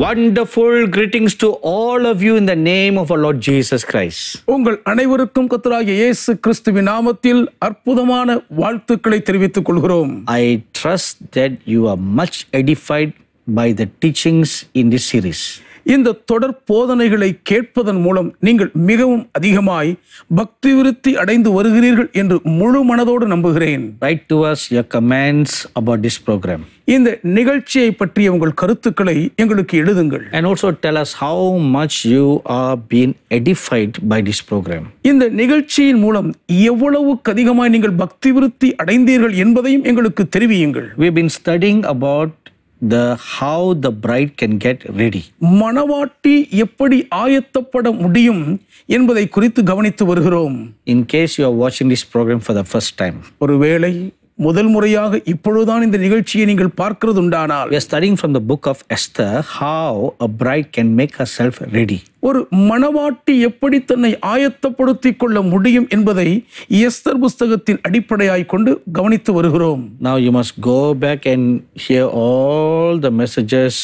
Wonderful greetings to all of you in the name of our Lord Jesus Christ. உங்கள் அனைவருக்கும் கத்தராகிய இயேசு கிறிஸ்துவின் நாமத்தில் அற்புதமான வாழ்த்துக்களை தெரிவித்துக் கொள்கிறோம் I trust that you are much edified by the teachings in this series. இந்த தொடர் போதனைகளை கேட்பதன் மூலம் நீங்கள் மிகவும் அதிகமாய் பக்தி விருத்தி அடைந்து வருகிறீர்கள் என்று முழு மனதோடு நம்புகிறேன் Write to us your comments about this program இந்த நிகழ்ச்சியை பற்றிய உங்கள் கருத்துக்களை எங்களுக்கு எழுதுங்கள் and also tell us how much you are being edified by this program. இந்த நிகழ்ச்சியின் மூலம் எவ்வளவுக்கு அதிகமாய் நீங்கள் பக்தி விருத்தி அடைந்தீர்கள் என்பதையும் எங்களுக்கு தெரிவியுங்கள் We've been studying about the how the bride can get ready. மணவாட்டி எப்படி ஆயத்தப்பட முடியும் என்பதை குறித்து கவனித்து வருகிறோம் In case you are watching this program for the first time, ஒருவேளை முதல் முறையாக இப்பொழுதுதான் இந்த நிகழ்ச்சியை நீங்கள் பார்க்கிறது உண்டானால் we are studying from the book of Esther how a bride can make herself ready. ஒரு மணவாட்டி எப்படி தன்னை ஆயத்தப்படுத்திக் கொள்ள முடியும் என்பதை எஸ்தர் புஸ்தகத்தின் அடிப்படையாய் கொண்டு கவனித்து வருகிறோம் Now you must go back and hear all the messages,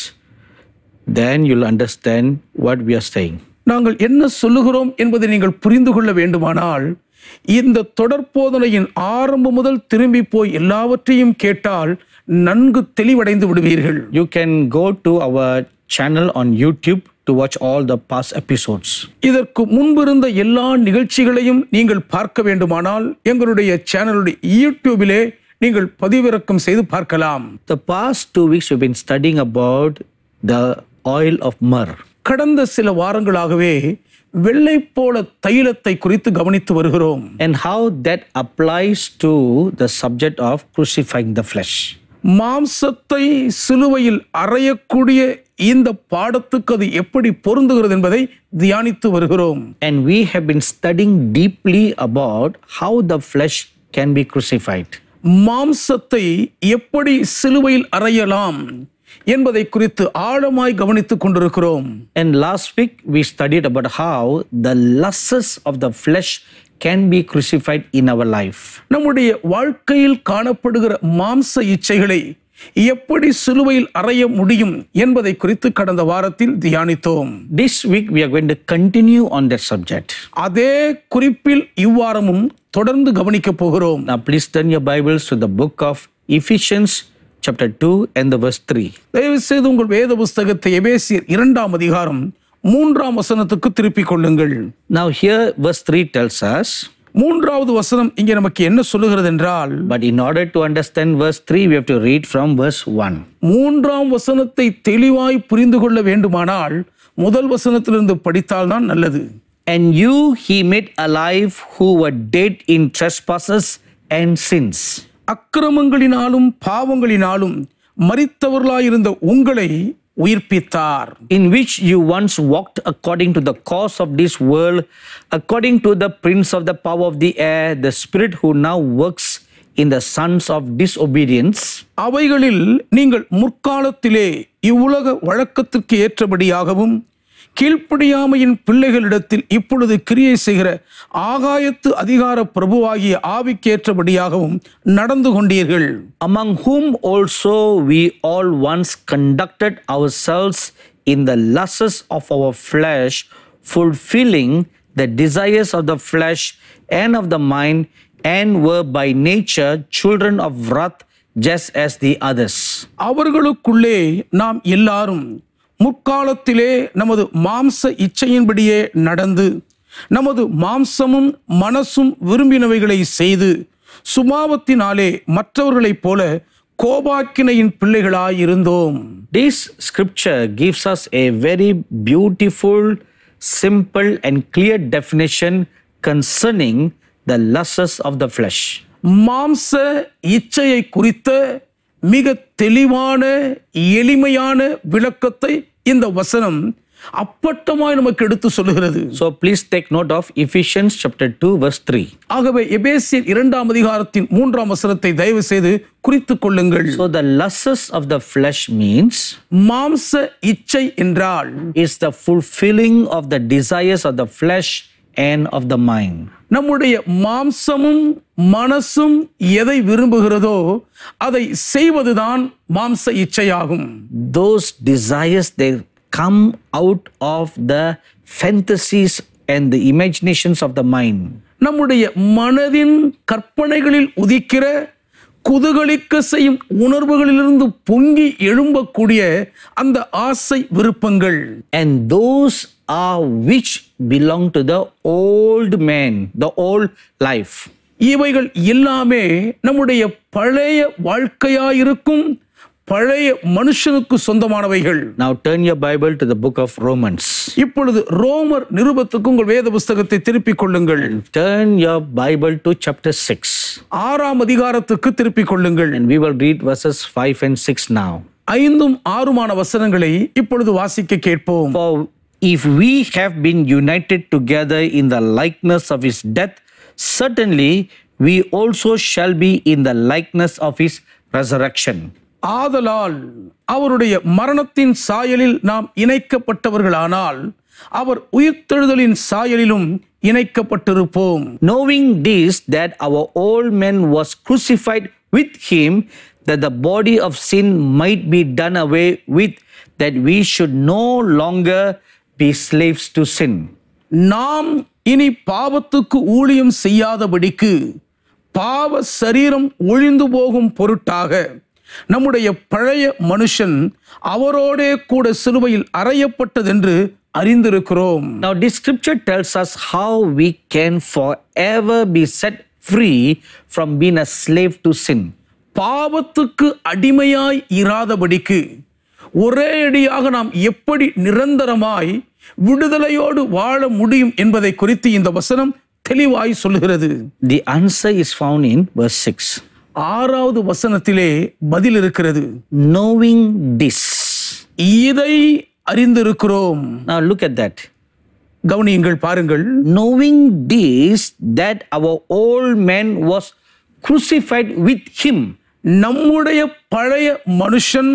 then you'll understand what we are saying. நாங்கள் என்ன சொல்லுகிறோம் என்பதை நீங்கள் புரிந்து கொள்ள வேண்டுமானால் இந்த தொடர்போதனையின் ஆரம்பம் முதல் திரும்பி போய் எல்லாவற்றையும் கேட்டால் நன்கு தெளிவடைந்து விடுவீர்கள் You can go to our channel on YouTube to watch all the past episodes. இதற்கு முன்பிருந்த எல்லா நிகழ்ச்சிகளையும் நீங்கள் பார்க்க வேண்டுமானால் எங்களுடைய சேனலுடைய யூடியூபிலே நீங்கள் பதிவிறக்கம் செய்து பார்க்கலாம் The past two weeks we've been studying about the oil of myrrh. கடந்த சில வாரங்களாகவே வெள்ளை போல தைலத்தை குறித்து கவனித்து வருகிறோம் and how that applies to the subject of crucifying the flesh. மாம்சத்தை சிலுவையில் அறையக்கூடிய இந்த பாடத்துக்கு அது எப்படி பொருந்துகிறது என்பதை தியானித்து வருகிறோம் And we have been studying deeply about how the flesh can be crucified. மாம்சத்தை எப்படி சிலுவையில் அறையலாம் என்பதை குறித்து ஆழமாய் கவனித்துக் கொண்டிருக்கிறோம் And last week we studied about how the lusts of the flesh can be crucified in our life. நம்முடைய வாழ்க்கையில் காணப்படுகிற மாம்ச இச்சைகளை எப்படி சிலுவையில் அறைய முடியும் என்பதை குறித்து கடந்த வாரத்தில் தியானித்தோம் This week we are going to continue on that subject. அதே குறிப்பில் இவ்வாரமும் தொடர்ந்து கவனிக்கப் போகிறோம் Now please turn your Bibles to the book of Ephesians chapter 2 and the verse 3. தயவு செய்து உங்கள் வேத புஸ்தகத்தை எபேசியர் இரண்டாம் அதிகாரம் மூன்றாம் வசனத்துக்கு திருப்பிக் கொள்ளுங்கள் Now here verse 3 tells us மூன்றாவது வசனம் இங்கே நமக்கு என்ன சொல்லுகிறது என்றால் But in order to understand verse 3, we have to read from verse 1. மூன்றாம் வசனத்தை தெளிவாய் புரிந்து கொள்ள வேண்டுமானால் முதல் வசனத்திலிருந்து படித்தால்தான் நல்லது And you he made alive who were dead in trespasses and sins, அக்கிரமங்களினாலும் பாவங்களினாலும் மரித்தவர்களாயிருந்த உங்களை உயிர்ப்பித்தார் in which you once walked according to the course of this world, according to the prince of the power of the air, the spirit who now works in the sons of disobedience. அவைகளில் நீங்கள் முற்காலத்திலே இவ்வுலக வழக்கத்திற்கு ஏற்றபடியாகவும் கீழ்ப்படியாமையின் பிள்ளைகளிடத்தில் இப்பொழுது கிரியை செய்கிற ஆகாயத்து அதிகார பிரபுவாகிய ஆவிக்கேற்றபடியாகவும் நடந்து கொண்டீர்கள் among whom also we all once conducted ourselves in the lusts of our flesh, fulfilling the desires of the flesh and of the mind, and were by nature children of wrath, just as the others. அவர்களுக்குள்ளே நாம் எல்லாரும் முற்காலத்திலே நமது மாம்ச இச்சையின்படியே நடந்து நமது மாம்சமும் மனசும் விரும்பினவைகளை செய்து சுபாவத்தினாலே மற்றவர்களைப் போல கோபாக்கினையின் பிள்ளைகளாயிருந்தோம் This scripture gives us a very beautiful, simple, and clear definition concerning the lusts of the flesh. மாம்ச இச்சையை குறித்த மிக தெளிவான எளிமையான விளக்கத்தை இந்த வசனம் அப்பட்டமாய் நமக்கு எடுத்து சொல்லுகிறது So please take note of Ephesians chapter 2 verse 3. ஆகவே எபேசியர் இரண்டாம் அதிகாரத்தின் மூன்றாம் வசனத்தை தயவு செய்து குறித்துக் கொள்ளுங்கள் So the lusts of the flesh means மாம்ச இச்சை என்றால் is the fulfilling of the desires of the flesh and of the mind. நம்முடைய மாம்சமும் மனசும் எதை விரும்புகிறதோ அதை செய்வதுதான் மாம்ச இச்சையாகும் Those desires they come out of the fantasies and the imaginations of the mind. நம்முடைய மனதின் கற்பனைகளில் உதிக்கிற குதூகலிக்க செய்யும் உணர்வுகளிலிருந்து பொங்கி எழும்பக்கூடிய அந்த ஆசை விருப்பங்கள் And those are which belong to the old man, the old life. இவைகள் எல்லாமே நம்முடைய பழைய வாழ்க்கையாயிருக்கும் பழைய மனுஷனுக்கு சொந்தமானவைகள் Now turn your Bible to the book of Romans. இப்பொழுது ரோமர் நிருபத்துக்கு உங்கள் வேத புஸ்தகத்தை திருப்பிக் கொள்ளுங்கள் Turn your Bible to chapter 6. ஆறாம் அதிகாரத்துக்கு திருப்பிக் கொள்ளுங்கள் And we will read verses 5 and 6 now. ஐந்தும் ஆறுமான வசனங்களை இப்பொழுது வாசிக்க கேட்போம் For if we have been united together in the likeness of his death, certainly we also shall be in the likeness of his resurrection. ஆதலால் அவருடைய மரணத்தின் சாயலில் நாம் இணைக்கப்பட்டவர்களானால் அவர் உயிர்த்தெழுதலின் சாயலிலும் இணைக்கப்பட்டிருப்போம் Knowing this, that our old man was crucified with him, that the body of sin might be done away with, that we should no longer be slaves to sin. நாம் இனி பாவத்துக்கு ஊழியம் செய்யாதபடிக்கு பாவ சரீரம் ஒழிந்து போகும் பொருட்டாக நம்முடைய பழைய மனுஷன் அவரோடே கூட சிலுவையில் அறையப்பட்டதென்று அறிந்திருக்கிறோம் Now, this scripture tells us how we can forever be set free from being a slave to sin. பாவத்துக்கு அடிமையாய் இராதபடிக்கு ஒரே அடியாக நாம் எப்படி நிரந்தரமாய் விடுதலையோடு வாழ முடியும் என்பதை குறித்து இந்த வசனம் தெளிவாய் சொல்லுகிறது The answer is found in verse 6. ஆறாவது வசனத்திலே பதில் இருக்கிறது Knowing this. இதை அறிந்திருக்கிறோம் Now, look at that. கவனியுங்கள் பாருங்கள் Knowing this, that our old man was crucified with him. நம்முடைய பழைய மனுஷன்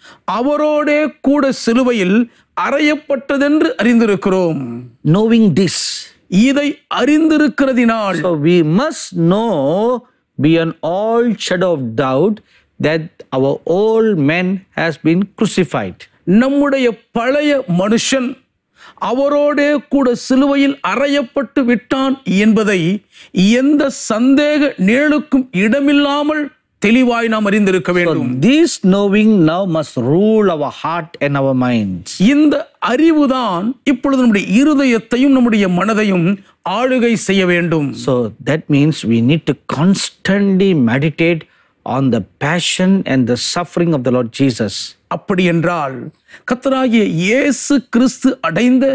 அவரோடே கூட சிலுவையில் அறையப்பட்டதென்று அறிந்திருக்கிறோம் Knowing this. இதை அறிந்திருக்கிறதினால் So, we must know beyond all shadow of doubt that our old man has been crucified. நம்முடைய பழைய மனுஷன் அவரோடே கூட சிலுவையில் அறையப்பட்டு விட்டான் என்பதை எந்த சந்தேக நிழலுக்கும் இடமில்லாமல் தெளிவாய் நாம் அறிந்திருக்க வேண்டும் This knowing now must rule our heart and our minds. இந்த அறிவுதான் இப்பொழுது நம்முடைய இருதயத்தையும் நம்முடைய மனதையும் ஆளுகை செய்ய வேண்டும் So that means we need to constantly meditate on the passion and the suffering of the Lord Jesus. அப்படி என்றால் கத்தராகிய இயேசு கிறிஸ்து அடைந்த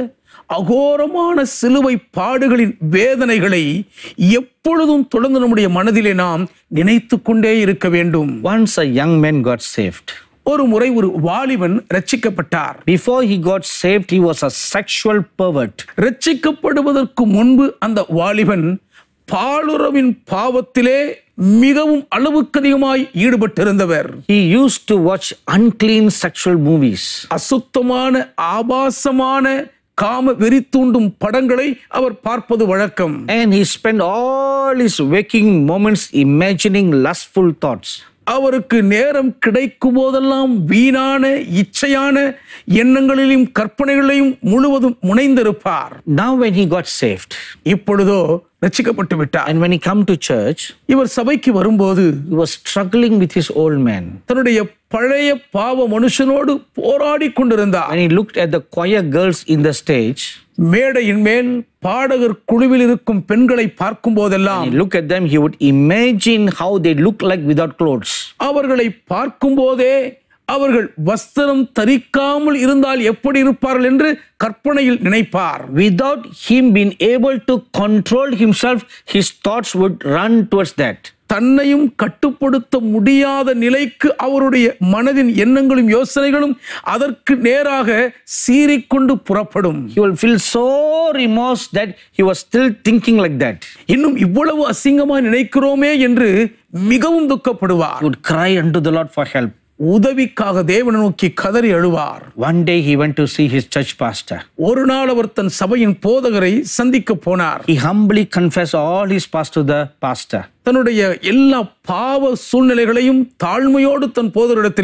அகோரமான சிலுவை பாடுகளின் வேதனைகளை எப்பொழுதும் தொடர்ந்து நம்முடைய மனதிலே நாம் நினைத்து கொண்டே இருக்க வேண்டும் Once a young man got saved. ஒரு முறை ஒரு வாலிபன் ரட்சிக்கப்பட்டார் Before he got saved, he was a sexual pervert. ரட்சிக்கப்படுவதற்கு முன்பு அந்த வாலிபன் பாலுறவின் பாவத்திலே மிகவும் அளவுக்கு அதிகமாய் ஈடுபட்டிருந்தவர் He used to watch unclean sexual movies. அசுத்தமான ஆபாசமான காம வெறி தூண்டும் படங்களை அவர் பார்ப்பது வழக்கம் And he spent all his waking moments imagining lustful thoughts. அவருக்கு நேரம் கிடைக்கும் போதெல்லாம் வீணான இச்சையான எண்ணங்களிலும் கற்பனைகளையும் முழுவதும் முனைந்திருப்பார் Now, when he got saved, இப்பொழுதோ ரட்சிக்கப்பட்டு விட்டார் and when he come to church, இவர் சபைக்கு வரும்போது he was struggling with his old man. தன்னுடைய பழைய பாவ மனுஷனோடு போராடி கொண்டிருந்தார் When he looked at the choir girls in the stage, மேடையின் மேல் பாடகர் குழுவில் இருக்கும் பெண்களை பார்க்கும் போதெல்லாம் he looked at them, he would imagine how they look like without clothes. அவர்களை பார்க்கும் போதே அவர்கள் வஸ்திரம் தரிக்காமல் இருந்தால் எப்படி இருப்பார்கள் என்று கற்பனையில் நினைப்பார் Without him being able to control himself, his thoughts would run towards that. தன்னையும் கட்டுப்படுத்த முடியாத நிலைக்கு அவருடைய மனதின் எண்ணங்களும் யோசனைகளும் அதற்கு நேராக சீறிக்கொண்டு புறப்படும் He will feel so remorse that he was still thinking like that. இன்னும் இவ்வளவு அசிங்கமாய் நினைக்கிறோமே என்று மிகவும் துக்கப்படுவார் He would cry unto the Lord for help. உதவிக்காக தேவனை நோக்கி கதறி அழுவார் One day he went to see his church pastor. ஒரு நாள் அவர் தன் சபையின் போதகரை சந்திக்க போனார் He humbly confessed all his past to the pastor. தன்னுடைய எல்லா பாவ சூழ்நிலைகளையும் தாழ்மையோடு தன் போதரிடத்திலே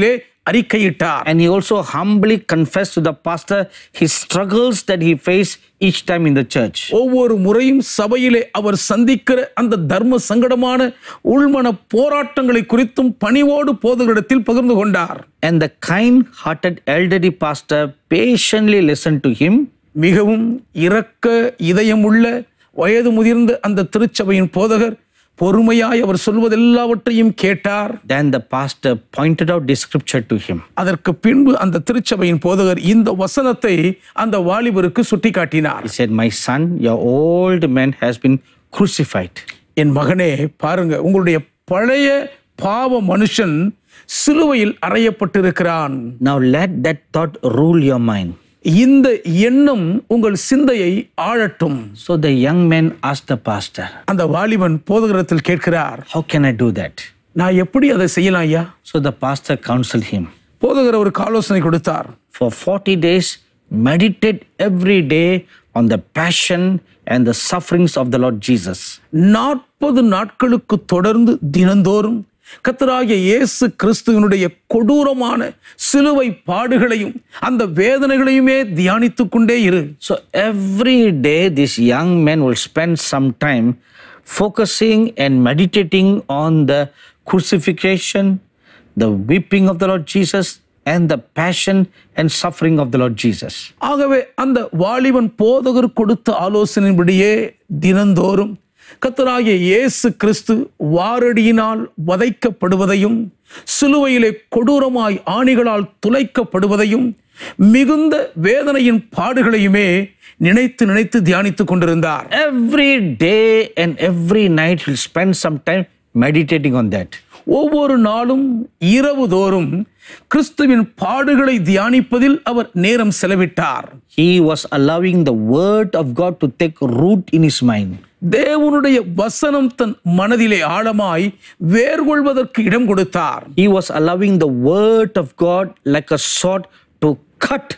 அறிக்கையிட்டார் And he also humbly confessed to the pastor his struggles that he faced each time in the church. ஒவ்வொரு முறையும் சபையிலே அவர் சந்திக்கிற அந்த தர்ம சங்கடமான உள்மன போராட்டங்களை குறித்தும் பணிவோடு போதகரிடத்தில் பகிர்ந்து கொண்டார் And the kind hearted elderly pastor patiently listened to him மிகவும் இரக்க இதயமுள்ள வயது முதிர்ந்த அந்த திருச்சபையின் போதகர் பொறுமையாய் அவர் சொல்வதெல்லாவற்றையும் கேட்டார் Then the pastor pointed out this scripture to him. அதற்கு பின்பு அந்த திருச்சபையின் போதகர் இந்த வசனத்தை அந்த வாலிபருக்கு சுட்டிக்காட்டினார் He said, My son, your old man has been crucified. என் மகனே பாருங்க உங்களுடைய பழைய பாவ மனுஷன் சிலுவையில் அறையப்பட்டிருக்கிறான் Now let that thought rule your mind. இந்த எண்ணம் உங்கள் சிந்தையை ஆழட்டும் So the young man asked the pastor, அந்த வாலிபன் போதகரத்தில் கேட்கிறார் How can I do that? நான் எப்படி அதை செய்யலாம் ஐயா So the pastor counseled him. போதகர் அவருக்கு ஆலோசனை கொடுத்தார் For 40 days, meditate every day on the passion and the sufferings of the Lord Jesus. நாற்பது நாட்களுக்கு தொடர்ந்து தினந்தோறும் கத்தராகிய இயேசு கிறிஸ்துவனுடைய கொடூரமான சிலுவை பாடுகளையும் அந்த வேதனைகளையுமே தியானித்துக் கொண்டே இரு So every day, this young man will spend some time focusing and meditating on the crucifixion, the weeping of the Lord Jesus, and the passion and suffering of the Lord Jesus. ஆகவே அந்த வாலிபன் போதகர் கொடுத்த ஆலோசனையின்படியே தினந்தோறும் கத்தராகிய இயேசு கிறிஸ்து வாரடியினால் வதைக்கப்படுவதையும் சிலுவையிலே கொடூரமாய் ஆணிகளால் துளைக்கப்படுவதையும் மிகுந்த வேதனையின் பாடுகளையுமே நினைத்து நினைத்து தியானித்துக் கொண்டிருந்தார் Every day and every night, he'll spend some time meditating on that. ஒவ்வொரு நாளும் இரவு தோறும் கிறிஸ்துவின் பாடுகளை தியானிப்பதில் அவர் நேரம் செலவிட்டார் He was allowing the word of God to take root in his mind. தேவனுடைய வசனம் தன் மனதிலே ஆழமாய் வேர்கொள்வதற்கு இடம் கொடுத்தார் He was allowing the word of God like a sword to cut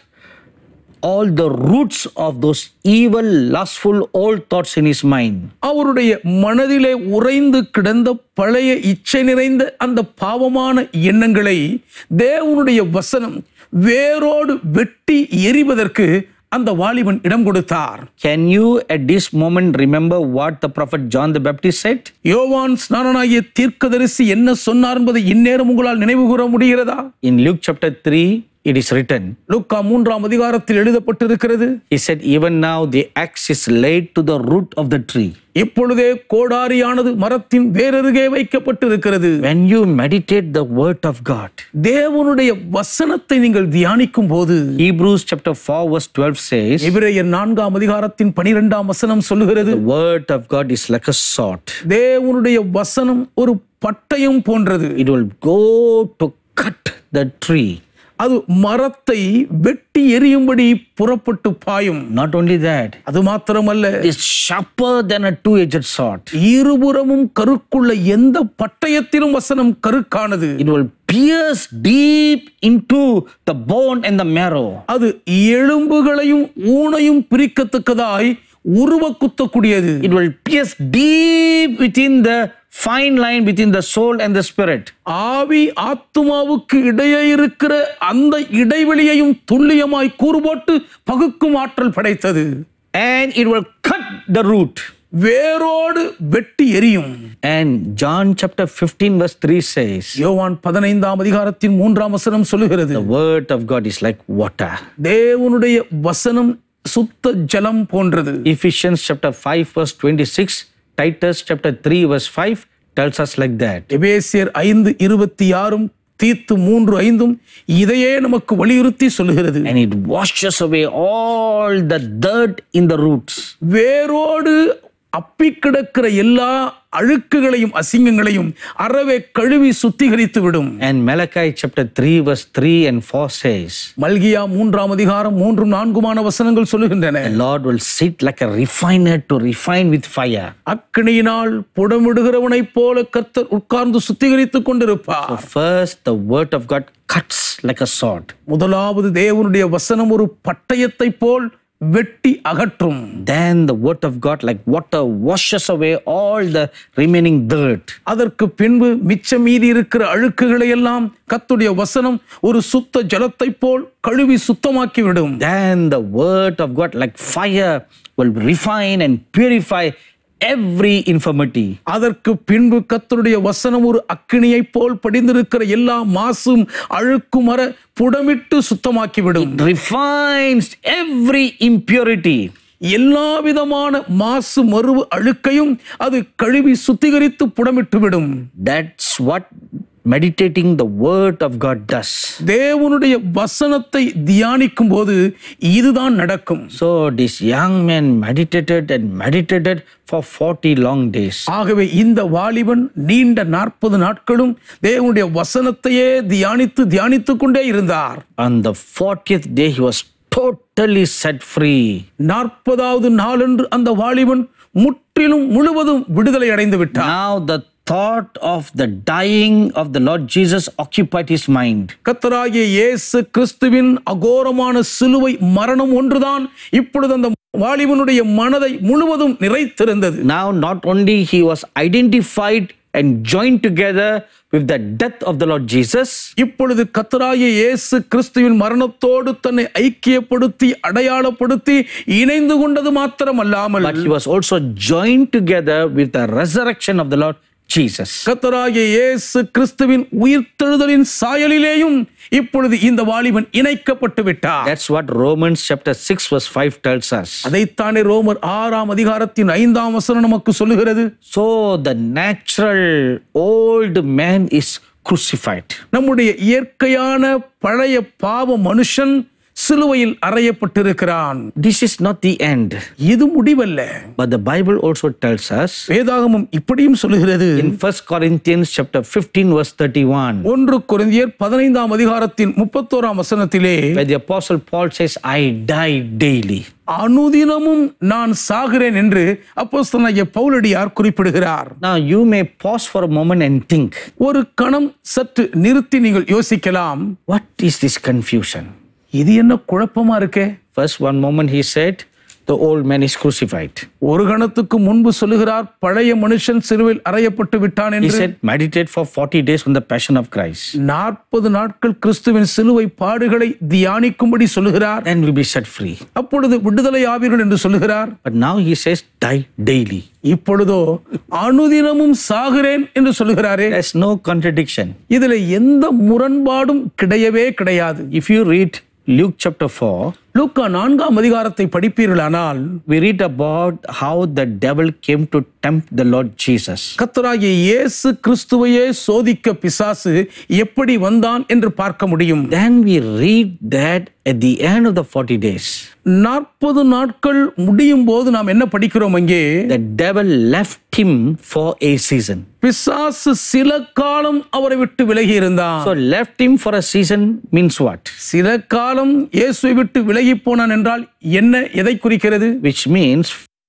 all the roots of those evil, lustful, old thoughts in his mind. அவருடைய மனதிலே உறைந்து கிடந்த பழைய இச்சை நிறைந்த அந்த பாவமான எண்ணங்களை தேவனுடைய வசனம் வேரோடு வெட்டி எறிவதற்கு அந்த வாலிபன் இடம் கொடுத்தார் Can you at this moment remember what the prophet John the Baptist said? யோவான் ஸ்நானனாகிய தீர்க்கதரிசி என்ன சொன்னார் என்பதை இந்நேரம் உங்களால் நினைவு கூற முடிகிறதா In Luke chapter 3, it is written, லூக்கா மூன்றாம் அதிகாரத்தில் எழுதப்பட்டிருக்கிறது He said, Even now the axe is laid to the root of the tree. இப்பொழுதே கோடாரியானது மரத்தின் வேரருகே வைக்கப்பட்டிருக்கிறது When you meditate the word of God, தேவனுடைய வசனத்தை நீங்கள் தியானிக்கும் போது Hebrews chapter 4, verse 12 says, எபிரேயர் நான்காம் அதிகாரத்தின் பனிரெண்டாம் வசனம் சொல்லுகிறது The word of God is like a sword. தேவனுடைய வசனம் ஒரு பட்டயம் போன்றது It will go to cut the tree. அது மரத்தை வெட்டி எரியும்படி புறப்பட்டு பாயும் Not only that, அது மாத்திரமல்ல it's sharper than a two-edged sword. இருபுறமும் கருக்குள்ள எந்த பட்டயத்திலும் வசனம் கருக்கானது It will pierce deep into the bone and the marrow. அது எலும்புகளையும் ஊனையும் பிரிக்கத்தக்கதாய் உருவ குத்தக்கூடியது It will pierce deep within the fine line between the soul and the spirit. ஆவி ஆத்துமாவுக்கு இடையே இருக்கிற அந்த இடைவெளியையும் துல்லியமாய் கூறுபோட்டு பகுக்கும் ஆற்றல் படைத்தது And it will cut the root. வேரோடு வெட்டி எரியும் And John chapter 15, verse 3 says, யோவான் பதினைந்தாம் அதிகாரத்தின் மூன்றாம் வசனம் சொல்லுகிறது The word of God is like water. தேவனுடைய வசனம் சுத்த ஜலம் போன்றது Ephesians chapter 5, verse 26, Titus chapter 3, verse 5 tells us like that. எபேசியர் ஐந்து இருபத்தி ஆறும் தீத்து மூன்று ஐந்தும் இதையே நமக்கு வலியுறுத்தி சொல்லுகிறது And it washes away all the dirt in the roots. வேரோடு அப்பி கிடக்கிற எல்லா அழுக்குகளையும் அசிங்கங்களையும் அறவே கழுவி சுத்திகரித்து விடும் And Malachi chapter 3, verse 3 and 4 says, மல்கியா மூன்றாம் அதிகாரம் மூன்றும் நான்குமான வசனங்கள் சொல்லுகின்றன The Lord will sit like a refiner to refine with fire. அக்கினியினால் புடமிடுகிறவனைப் போல கர்த்தர் உட்கார்ந்து சுத்திகரித்துக் கொண்டிருப்பார் First, the word of God cuts like a sword. முதலாவது தேவனுடைய வசனம் ஒரு பட்டயத்தைப் போல் வெட்டி அகற்றும் Then the word of God, like water, washes away all the remaining dirt. அதற்கு பின்பு மிச்சம் மீதி இருக்கிற அழுக்குகளை எல்லாம் கத்துடைய வசனம் ஒரு சுத்த ஜலத்தைப் போல் கழுவி சுத்தமாக்கி விடும் Then the word of God, like fire, will refine and purify every infirmity. அதற்கு பின்பு கத்தருடைய வசனம் ஒரு அக்கினியைப் போல் படிந்திருக்கிற எல்லா மாசும் அழுக்கும் வர புடமிட்டு சுத்தமாக்கி விடும் refines every impurity. எல்லா விதமான மாசு மறுவு அழுக்கையும் அது கழுவி சுத்திகரித்து புடமிட்டு விடும் That's what meditating the word of God does. தேவனுடைய வசனத்தை தியானிக்கும் போது இதுதான் நடக்கும் So this young man meditated and meditated for 40 long days. ஆகவே இந்த வாலிபன் நீண்ட நாற்பது நாட்களும் தேவனுடைய வசனத்தையே தியானித்து தியானித்துக் கொண்டே இருந்தார் On the 40th day, he was totally set free. நாற்பதாவது நாளன்று அந்த வாலிபன் முற்றிலும் முழுவதும் விடுதலை அடைந்து விட்டார் Now the thought of the dying of the Lord Jesus occupied his mind. கத்தராகிய இயேசு கிறிஸ்துவின் அகோரமான சிலுவை மரணம் ஒன்றுதான் இப்பொழுது அந்த வாலிபனுடைய மனதை முழுவதும் நிறைத்திருந்தது Now, not only he was identified and joined together with the death of the Lord Jesus, இப்பொழுது கத்தராகிய இயேசு கிறிஸ்துவின் மரணத்தோடு தன்னை ஐக்கியப்படுத்தி அடையாளப்படுத்தி இணைந்து கொண்டது மாத்திரமல்லாமல் but he was also joined together with the resurrection of the Lord Jesus. கத்தராகிய இயேசு கிறிஸ்துவின் உயிர்த்தெழுதலின் சாயலிலேயும் இப்பொழுது இந்த வாலிபன் இணைக்கப்பட்டு விட்டார் That's what Romans chapter 6 verse 5 tells us. அதைத்தானே ரோமர் ஆறாம் அதிகாரத்தின் ஐந்தாம் வசனம் நமக்கு சொல்லுகிறது So the natural old man is crucified. நம்முடைய இயற்கையான பழைய பாவ மனுஷன் சிலுவையில் அறையப்பட்டிருக்கிறான் This is not the end. இது முடிவல்ல But the Bible also tells us வேதாகமம் இப்படியும் சொல்லுகிறது in 1 Corinthians chapter 15 verse 31 ஒன்று கொரிந்தியர் பதினைந்தாம் அதிகாரத்தின் முப்பத்தோராம் வசனத்திலே where the apostle Paul says, I die daily. அனுதினமும் நான் சாகிறேன் என்று அப்போஸ்தலனாகிய பவுலடியார் குறிப்பிடுகிறார் Now you may pause for a moment and think, ஒரு கணம் சற்று நிறுத்தி நீங்கள் யோசிக்கலாம் what is this confusion? இது என்ன குழப்பமா இருக்கே First, one moment he said, the old man is crucified. ஒரு கணத்துக்கு முன்பு சொல்லுகிறார் பழைய மனுஷன் சிலுவையில் அறையப்பட்டு விட்டான் He என்று said, meditate for 40 days on the passion of Christ. நாற்பது நாட்கள் கிறிஸ்துவின் சிலுவை பாடுகளை தியானிக்கும்படி சொல்லுகிறார் Then we'll be set free. அப்பொழுது விடுதலை ஆவீர்கள் என்று சொல்லுகிறார் But now he says, die daily. இப்பொழுதோ அனுதினமும் சாகிறேன் என்று சொல்லுகிறாரே There's no contradiction. இதுல எந்த முரண்பாடும் கிடையவே கிடையாது If you read Luke chapter 4, லூக்கா நான்காம் அதிகாரத்தை படிப்பீர்களானால் we read about how the devil came to tempt the Lord Jesus. கத்தராகிய இயேசு கிறிஸ்துவையே சோதிக்க பிசாசு எப்படி வந்தான் என்று பார்க்க முடியும் Then we read that at the end of the 40 days, நாற்பது நாட்கள் முடியும் போது நாம் என்ன படிக்கிறோம் அங்கே the devil left him for a season. பிசாசு சில காலம் அவரை விட்டு விலகி இருந்தான் So, left him for a season means what? சில காலம் இயேசுவை விட்டு விலகி போனான் என்றால் என்ன எதை குறிக்கிறது Which means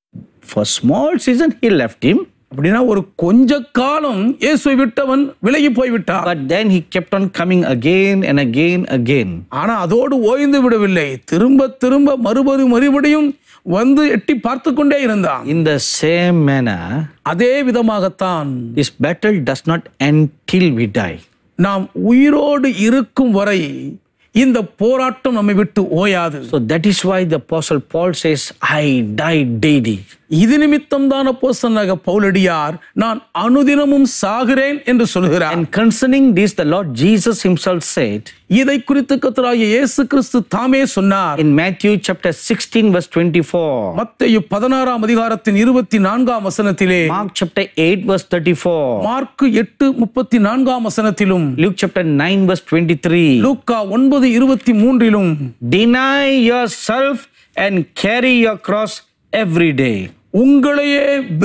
for small season he left him, அப்படின்னா ஒரு கொஞ்ச காலம் இயேசுவை விட்டவன் விலகி போய் விட்டான் but then he kept on coming again and again, again. ஆனா அதோடு ஓய்ந்து விடவில்லை திரும்ப திரும்ப மறுபடி மறுபடியும் வந்து எட்டி பார்த்து கொண்டே இருந்தான் In the same manner, அதே விதமாகத்தான் this battle does not end till we die. நாம் உயிரோடு இருக்கும் வரை இந்த போராட்டம் நம்மை விட்டு ஓயாது So that is why the apostle Paul says, I die daily. இது நிமித்தம் தான் அப்போஸ்தலனாக பவுலடியார் நான் அனுதினமும் சாகிறேன் என்று சொல்கிறார் And concerning this, the Lord Jesus himself said இதை குறித்து கத்தராகிய இயேசு கிறிஸ்து தாமே சொன்னார் in Matthew chapter 16, verse 24, மத்தேயு பதினாறாம் அதிகாரத்தின் இருபத்தி நான்காம் வசனத்திலே Mark chapter 8, verse 34, மார்க்கு எட்டு முப்பத்தி நான்காம் வசனத்திலும் Luke chapter 9, verse 23. லூக்கா ஒன்பது இருபத்தி மூன்றிலும் Deny yourself and carry your cross every day. உங்களையே வெறுத்து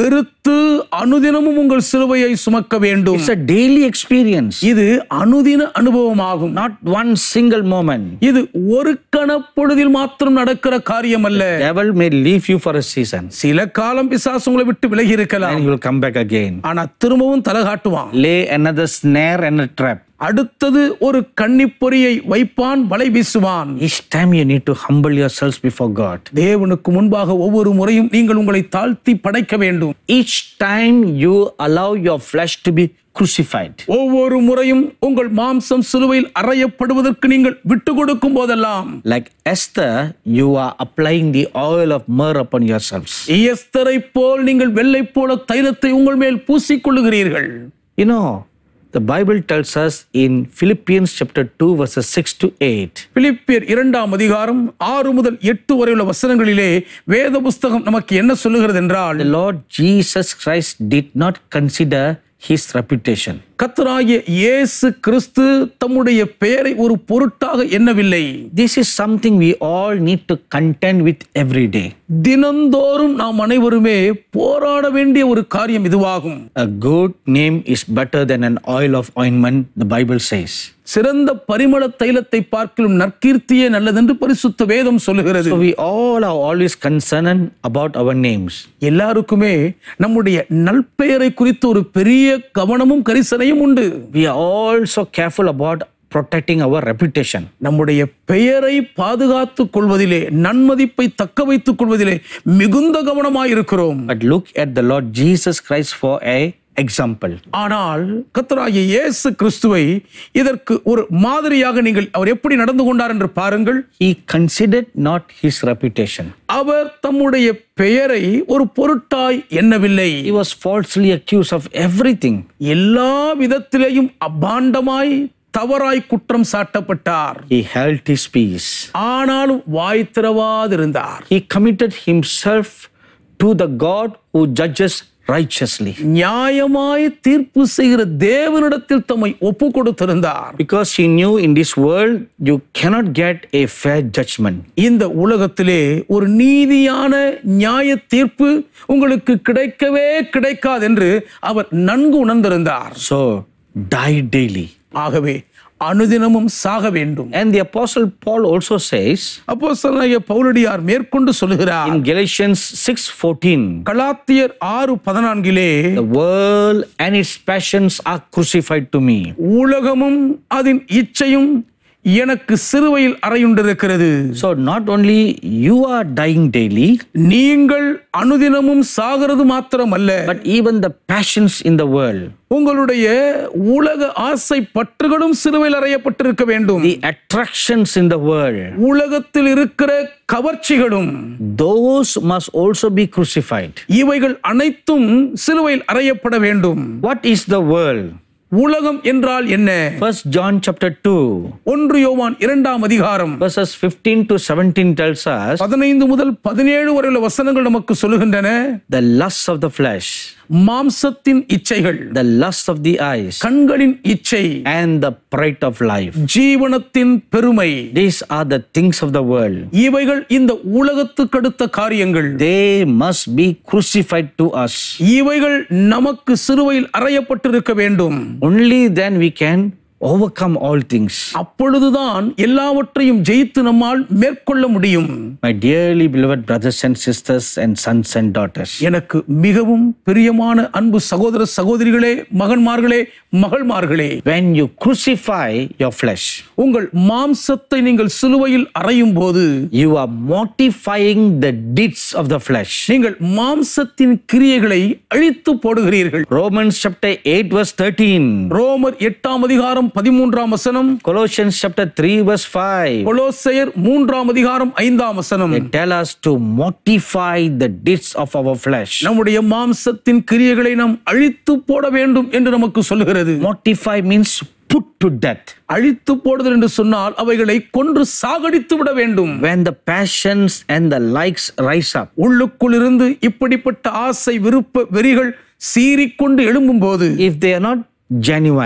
எடுத்து அனுதினமும் உங்கள் சிலுவையை சுமக்க வேண்டும் It's a daily experience, இது அனுதின அனுபவமாகும் not one single moment. இது ஒரு கணப்பொழுதில் மாத்திரம் நடக்கிற காரியம் அல்ல Devil may leave you for a season சில காலம் பிசாசு உங்களை விட்டு விலகி இருக்கலாம் and he will come back again. ஆனா திரும்பவும் தலை காட்டுவான் Lay another snare and a trap. அடுத்தது ஒரு கன்னிப்பொறியை வைப்பான் வலை வீசுவான் Each time you need to humble yourselves before God. தேவனுக்கு முன்பாக ஒவ்வொரு முறையும் நீங்கள் உங்களை தாழ்த்தி படைக்க வேண்டும் Each time you allow your flesh to be crucified. ஒவ்வொரு முறையும் உங்கள் மாம்சம் சிலுவையில் அறையப்படுவதற்கு நீங்கள் விட்டு கொடுக்கும் போதெல்லாம் Like Esther, you are applying the oil of myrrh upon yourselves. எஸ்தரை போல் நீங்கள் வெள்ளை போல தைலத்தை உங்கள் மேல் பூசிக்கொள்ளுகிறீர்கள் You know, the Bible tells us in Philippians chapter 2, verses 6 to 8. பிலிப்பியர் இரண்டாம் அதிகாரம் ஆறு முதல் எட்டு வரையுள்ள வசனங்களிலே வேத புஸ்தகம் நமக்கு என்ன சொல்லுகிறது என்றால் The Lord Jesus Christ did not consider his reputation. கத்தராகிய இயேசு கிறிஸ்து தம்முடைய பெயரை ஒரு பொருட்டாக எண்ணவில்லை This is something we all need to contend with every day. தினந்தோறும் நாம் அனைவருமே போராட வேண்டிய ஒரு காரியம் இதுவாகும் A good name is better than an oil of ointment, the Bible says. சிறந்த பரிமள தைலத்தை பார்க்கிலும் நற்கீர்த்தியே நல்லதென்று பரிசுத்த வேதம் சொல்லுகிறது So we all are always concerned about our names. எல்லாருக்குமே நம்முடைய நல்பெயரை குறித்து ஒரு பெரிய கவனமும் கரிசனையும் உண்டு We are also careful about protecting our reputation. நம்முடைய பெயரை பாதுகாத்துக் கொள்வதிலே நன்மதிப்பை தக்க வைத்துக் கொள்வதிலே மிகுந்த கவனமாயிருக்கிறோம் But look at the Lord Jesus Christ for a example. ஆனால் கத்தராகிய இயேசு கிறிஸ்துவை இதற்கு ஒரு மாதிரியாக நீங்கள் அவர் எப்படி நடந்து கொண்டார் என்று பாருங்கள் He considered not his reputation. அவர் தம்முடைய பெயரை ஒரு பொருட்டாய் எண்ணவில்லை He was falsely accused of everything. எல்லா விதத்திலேயும் அபாண்டமாய் தவறாய் குற்றம் சாட்டப்பட்டார் He held his peace. ஆனாலும் வாய் திறவாதிருந்தார் He committed himself to the God who judges righteously. நியாயமாய் தீர்ப்பு செய்கிற தேவனிடத்தில் தம்மை ஒப்பு கொடுத்திருந்தார் Because he knew in this world you cannot get a fair judgment. இந்த உலகத்திலே ஒரு நீதியான நியாய தீர்ப்பு உங்களுக்கு கிடைக்கவே கிடைக்காது என்று அவர் நன்கு உணர்ந்திருந்தார் So die daily. ஆகவே அனுதினமும் சாக வேண்டும் And the apostle Paul also says அப்போ பவுலடியார் மேற்கொண்டு சொல்லுகிறார் in Galatians 6:14, கலாத்தியர் ஆறு பதினான்கிலே the world and its passions are crucified to me. உலகமும் அதன் இச்சையும் எனக்கு சிறுவையில் அறையுண்டிருக்கிறது So not only you are dying daily, நீங்கள் அனுதினமும் சாகிறது மாத்திரமல்ல but even the passions in the world, உங்களுடைய உலக ஆசை பற்றுகளும் சிறுவையில் அறையப்பட்டிருக்க வேண்டும் the attractions in the world, உலகத்தில் இருக்கிற கவர்ச்சிகளும் those must also be crucified. இவைகள் அனைத்தும் சிலுவையில் அறையப்பட வேண்டும் What is the world? உலகம் என்றால் என்ன First John chapter 2, ஒன்று யோவான் இரண்டாம் அதிகாரம் verses 15 to 17 tells us பதினைந்து முதல் பதினேழு வரையுள்ள வசனங்கள் நமக்கு சொல்லுகின்றன the lusts of the flesh, மாம்சத்தின் இச்சைகள் the lust of the eyes, கண்களின் இச்சை and the pride of life. ஜீவனத்தின் பெருமை These are the things of the world. இவைகள் இந்த உலகத்துக்கு அடுத்த காரியங்கள் They must be crucified to us. இவைகள் நமக்கு சிலுவையில் அறையப்பட்டிருக்க வேண்டும் Only then we can overcome all things. அப்பொழுதுதான் எல்லாவற்றையும் ஜெயித்து நம்மால் மேற்கொள்ள முடியும் My dearly beloved brothers and sisters and sons and daughters, எனக்கு மிகவும் பிரியமான அன்பு சகோதர சகோதரிகளே மகன்மார்களே மகள்மார்களே when you crucify your flesh, உங்கள் மாம்சத்தை நீங்கள் சிலுவையில் அறையும் போது you are mortifying the deeds of the flesh. நீங்கள் மாம்சத்தின் கிரியைகளை அழித்து போடுகிறீர்கள் Romans chapter 8, verse 13, ரோமர் எட்டாம் அதிகாரம் பதிமூன்றாம் வசனம் Colossians chapter 3, verse 5. கொலோசையர் மூன்றாம் அதிகாரம் ஐந்தாம் வசனம் They tell us to mortify the deeds of our flesh. நம்முடைய மாம்சத்தின் கிரியைகளை நாம் அழித்து போட வேண்டும் என்று நமக்கு சொல்லுகிறது Mortify means put to death. அழித்து போடுதல் என்று சொன்னால் அவைகளை கொன்று சாகடித்து விட வேண்டும் When the passions and the likes rise up, உள்ளுக்குள் இருந்து இப்படிப்பட்ட ஆசை விருப்ப வெறிகள் சீறிக்கொண்டு எழும்பும் போது if they are not genuine,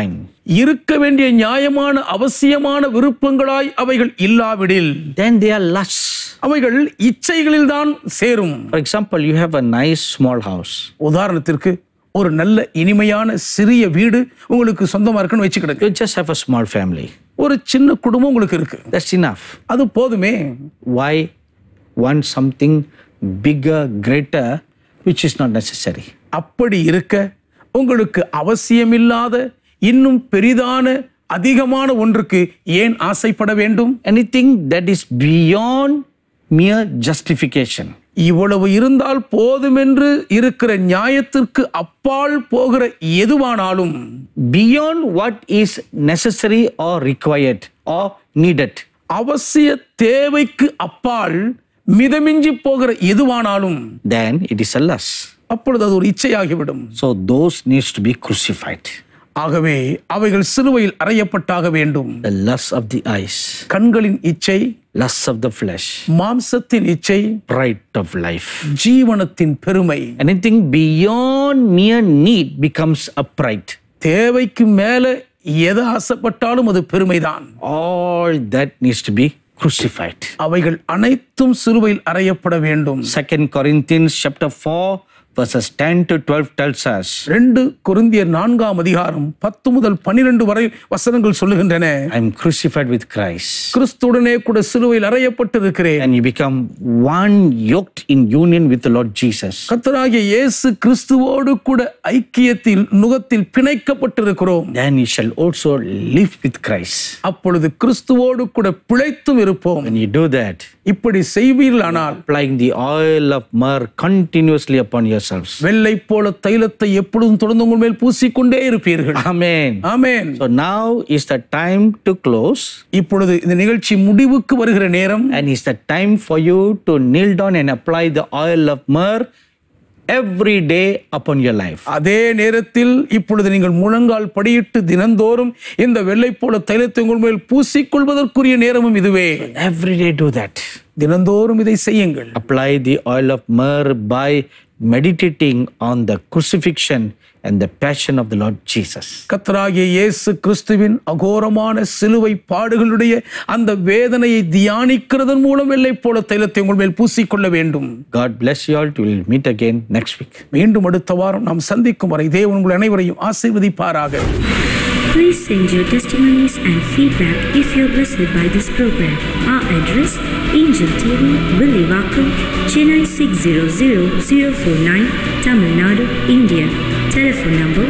இருக்க வேண்டிய நியாயமான அவசியமான விருப்பங்களாய் அவைகள் இல்லாவிடில் then they are lusts. அவைகள் இச்சைகளில்தான் சேரும் For example, you have a nice small house. உதாரணத்திற்கு ஒரு நல்ல இனிமையான சிறிய வீடு உங்களுக்கு சொந்தமா இருக்குன்னு வச்சுக்கிடுங்க You just have a small family. ஒரு சின்ன குடும்பம் உங்களுக்கு இருக்கு That's enough. அது போதுமே Why want something bigger, greater, which is not necessary? அப்படி இருக்க உங்களுக்கு அவசியமில்லாத இன்னும் பெரிதான அதிகமான ஒன்றுக்கு ஏன் ஆசைப்பட வேண்டும் Anything that is beyond mere justification. இவ்வளவு இருந்தால் போதுமென்று இருக்கிற நியாயத்திற்கு அப்பால் போகிற எதுவானாலும் Beyond what is necessary or required or needed. அவசிய தேவைக்கு அப்பால் மிதமிஞ்சி போகிற எதுவானாலும் Then it is a lust. அப்பொழுது அது ஒரு இச்சையாகிவிடும் So those needs to be crucified. ஆகவே அவைகள் சிலுவையில் அறையப்பட்டாக வேண்டும் The lust of the eyes, கண்களின் இச்சை lust of the flesh, மாம்சத்தின் இச்சை pride of life. ஜீவனத்தின் பெருமை Anything beyond mere need becomes a pride. தேவைக்கு மேல எதை ஆசைப்பட்டாலும் அது பெருமைதான் All that needs to be crucified. அவைகள் அனைத்தும் சிலுவையில் அறையப்பட வேண்டும் Second Corinthians chapter 4 verses 10 to 12 tells us, ரெண்டு கொரிந்தியர் நான்காம் அதிகாரம் பத்து முதல் பன்னிரண்டு வரை வசனங்கள் சொல்லுகின்றன I am crucified with Christ. கிறிஸ்துடனே கூட சிலுவையில் அறையப்பட்டிருக்கிறேன் And you become one yoked in union with the Lord Jesus. கர்த்தராகிய இயேசு கிறிஸ்துவோடு கூட ஐக்கியத்தில் நுகத்தில் பிணைக்கப்பட்டிருக்கிறோம் Then you shall also live with Christ. அப்பொழுது கிறிஸ்துவோடு கூட பிழைத்தும் இருப்போம் When you do that, இப்படி செய்வீர்களானால் applying the oil of myrrh continuously upon yourselves. வெள்ளை போல தைலத்தை எப்பொழுதும் தொடர்ந்து உங்கள் மேல் பூசிக்கொண்டே இருப்பீர்கள் Amen. Amen So now is the time to close இப்பொழுது இந்த நிகழ்ச்சி முடிவுக்கு வருகிற நேரம் and it's the time for you to kneel down and apply the oil of myrrh every day upon your life. அதே நேரத்தில் இப்பொழுது நீங்கள் முழங்கால் படியிட்டு தினந்தோறும் இந்த வெள்ளை போல தைலத்தை உங்கள் மேல் பூசிக்கொள்வதற்குரிய நேரமும் இதுவே Every day do that. தினந்தோறும் இதை செய்யுங்கள் Apply the oil of myrrh by meditating on the crucifixion and the passion of the Lord Jesus. கத்தராகிய இயேசு கிறிஸ்துவின் அகோரமான சிலுவை பாடுகளுடைய அந்த வேதனையை தியானிக்கிறதன் மூலம் வெள்ளை போல தைலத்தை உங்கள் மேல் பூசிக்கொள்ள வேண்டும் God bless you all. We'll meet again next week. மீண்டும் அடுத்த வாரம் நாம் சந்திக்கும் வரை தேவன் உங்கள் அனைவரையும் ஆசீர்வதிப்பாராக Please send your testimonies and feedback if you're blessed by this program. Our address Angel TV, Williwakkam, Chennai 600049, Tamil Nadu, India. Telephone number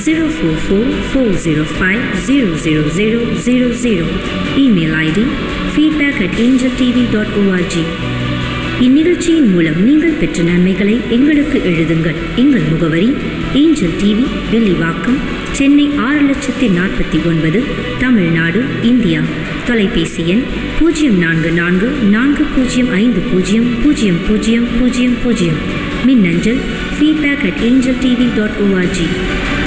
044-405-00000. Email ID feedback at angeltv.org. இந்நிகழ்ச்சியின் மூலம் நீங்கள் பெற்ற நன்மைகளை எங்களுக்கு எழுதுங்கள் எங்கள் முகவரி ஏஞ்சல் டிவி வெள்ளிவாக்கம் சென்னை ஆறு லட்சத்தி நாற்பத்தி ஒன்பது தமிழ்நாடு இந்தியா தொலைபேசி எண் பூஜ்ஜியம் நான்கு நான்கு நான்கு பூஜ்ஜியம் ஐந்து பூஜ்ஜியம் பூஜ்ஜியம் பூஜ்ஜியம் பூஜ்ஜியம் பூஜ்ஜியம் மின்னஞ்சல் feedback at angel TV dot O R G